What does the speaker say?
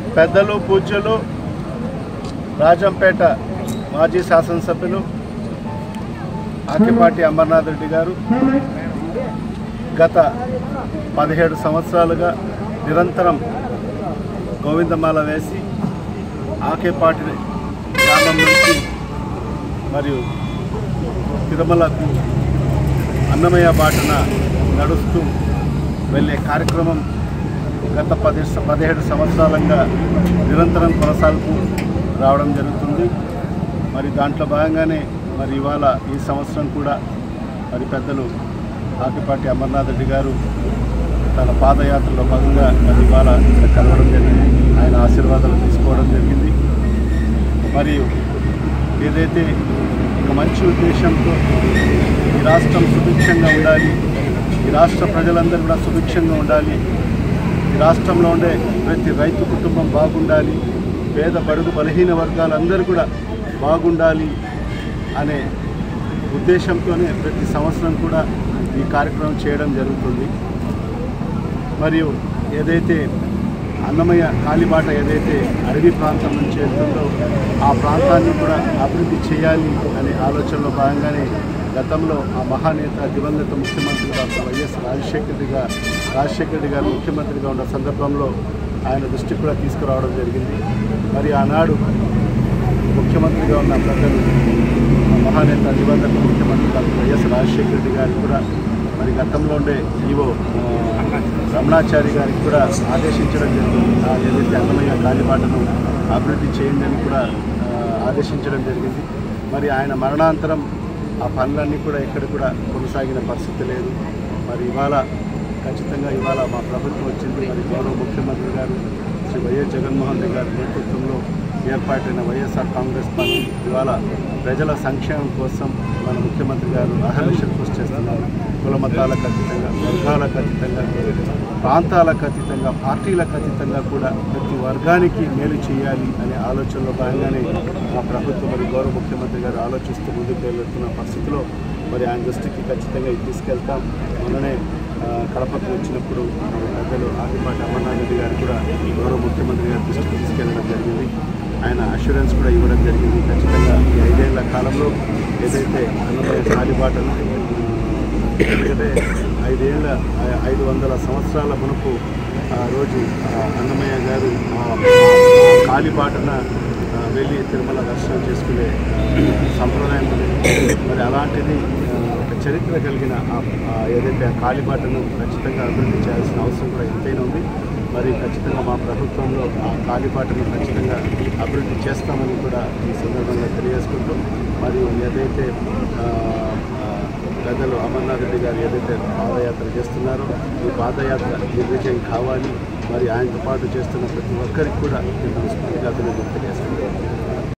పెద్దలు పూజ్యులు రాజంపేట మాజీ శాసనసభ్యులు ఆకిపాటి అమర్నాథ్ రెడ్డి గారు గత పదిహేడు సంవత్సరాలుగా నిరంతరం గోవిందమాల వేసి ఆకేపాటి గ్రామం నుంచి మరియు తిరుమలకు అన్నమయ్య బాటన నడుస్తూ వెళ్ళే కార్యక్రమం గత పది పదిహేడు సంవత్సరాలుగా నిరంతరం కొనసాగుతూ రావడం జరుగుతుంది మరి దాంట్లో భాగంగానే మరి ఇవాళ ఈ సంవత్సరం కూడా మరి పెద్దలు ఆకిపాటి అమర్నాథ్ రెడ్డి గారు తన పాదయాత్రలో భాగంగా మరి ఇవాళ ఇక్కడ కలవడం జరిగింది ఆయన ఆశీర్వాదాలు తీసుకోవడం జరిగింది మరియు ఏదైతే ఒక మంచి ఉద్దేశంతో ఈ రాష్ట్రం సుభిక్షంగా ఉండాలి ఈ రాష్ట్ర ప్రజలందరూ కూడా సుభిక్షంగా ఉండాలి ఈ రాష్ట్రంలో ఉండే ప్రతి రైతు కుటుంబం బాగుండాలి పేద బడుగు బలహీన వర్గాలందరూ కూడా బాగుండాలి అనే ఉద్దేశంతోనే ప్రతి సంవత్సరం కూడా ఈ కార్యక్రమం చేయడం జరుగుతుంది మరియు ఏదైతే అన్నమయ్య కాలిబాట ఏదైతే అడవి ప్రాంతం నుంచి వెళ్తుందో ఆ ప్రాంతాన్ని కూడా అభివృద్ధి చేయాలి అనే ఆలోచనలో భాగంగానే గతంలో ఆ మహానేత దివంగత ముఖ్యమంత్రి డాక్టర్ వైఎస్ రాజశేఖర రెడ్డి గారు రాజశేఖర రెడ్డి గారు ముఖ్యమంత్రిగా ఉన్న సందర్భంలో ఆయన దృష్టికి కూడా తీసుకురావడం జరిగింది మరి ఆనాడు ముఖ్యమంత్రిగా ఉన్న ప్రజలు మహానేత దివంగత ముఖ్యమంత్రి డాక్టర్ వైఎస్ రాజశేఖర రెడ్డి గారికి కూడా మరి గతంలో ఉండే ఈవో ఆ, రమణాచారి గారికి కూడా ఆదేశించడం జరిగింది ఆ ఏదైతే అన్నమయ్య కాలిబాటను అభివృద్ధి చేయండి అని కూడా ఆ, ఆదేశించడం జరిగింది మరి ఆయన మరణాంతరం ఆ పనులన్నీ కూడా ఎక్కడ కూడా కొనసాగిన పరిస్థితి లేదు మరి ఇవాళ ఖచ్చితంగా ఇవాళ మా ప్రభుత్వం వచ్చింది మరి గౌరవ ముఖ్యమంత్రి గారు శ్రీ వైఎస్ జగన్మోహన్ రెడ్డి గారి నేతృత్వంలో ఏర్పాటైన వైఎస్ఆర్ కాంగ్రెస్ పార్టీ ఇవాళ ప్రజల సంక్షేమం కోసం మన ముఖ్యమంత్రి గారు అహర్నిశలు కృషి చేస్తున్నారు కుల మతాలకు అతీతంగా వర్గాలకు అతీతంగా ప్రాంతాలకు అతీతంగా పార్టీలకు అతీతంగా కూడా ప్రతి వర్గానికి మేలు చేయాలి అనే ఆలోచనలో భాగంగానే మా ప్రభుత్వం మరి గౌరవ ముఖ్యమంత్రి గారు ఆలోచిస్తూ ముందుకు వెళ్తున్న పరిస్థితిలో మరి ఆయన దృష్టికి ఖచ్చితంగా ఇది తీసుకెళ్తాం మొన్ననే ఆ, కడపకు వచ్చినప్పుడు మన పెద్దలు ఆదిపాటి అమర్నాథ్ రెడ్డి గారు కూడా గౌరవ ముఖ్యమంత్రి గారి దృష్టికి తీసుకెళ్ళడం జరిగింది ఆయన అష్యూరెన్స్ కూడా ఇవ్వడం జరిగింది ఖచ్చితంగా ఈ ఐదేళ్ల కాలంలో ఏదైతే అన్నమయ్య కాలిబాటను ఆ, ఎందుకంటే ఐదేళ్ల ఐ- ఐదు వందల సంవత్సరాల మునుపు ఆ రోజు ఆ అన్నమయ్య గారు ఆ ఆ కాలిబాటన ఆ, వెళ్ళి తిరుమల దర్శనం చేసుకునే ఆ, సంప్రదాయం ఉంది మరి అలాంటిది ఆ, ఒక చరిత్ర కలిగిన ఆ- ఆ ఏదైతే ఆ కాలిబాటను ఖచ్చితంగా అభివృద్ధి చేయాల్సిన అవసరం కూడా ఎంతైనా ఉంది మరి ఖచ్చితంగా మా ప్రభుత్వంలో ఆ కాలిబాటను ఖచ్చితంగా అభివృద్ధి చేస్తామని కూడా ఈ సందర్భంగా తెలియజేసుకుంటూ మరియు ఏదైతే ఆ, ఆ, పెద్దలు అమర్నాథ్ రెడ్డి గారు ఏదైతే పాదయాత్ర చేస్తున్నారో ఈ పాదయాత్ర దిగ్విజయం కావాలి మరి ఆయనతో పాటు చేస్తున్న ప్రతి ఒక్కరికి కూడా నేను మనస్ఫూర్తిగా అభినందనలు తెలియజేస్తున్నాను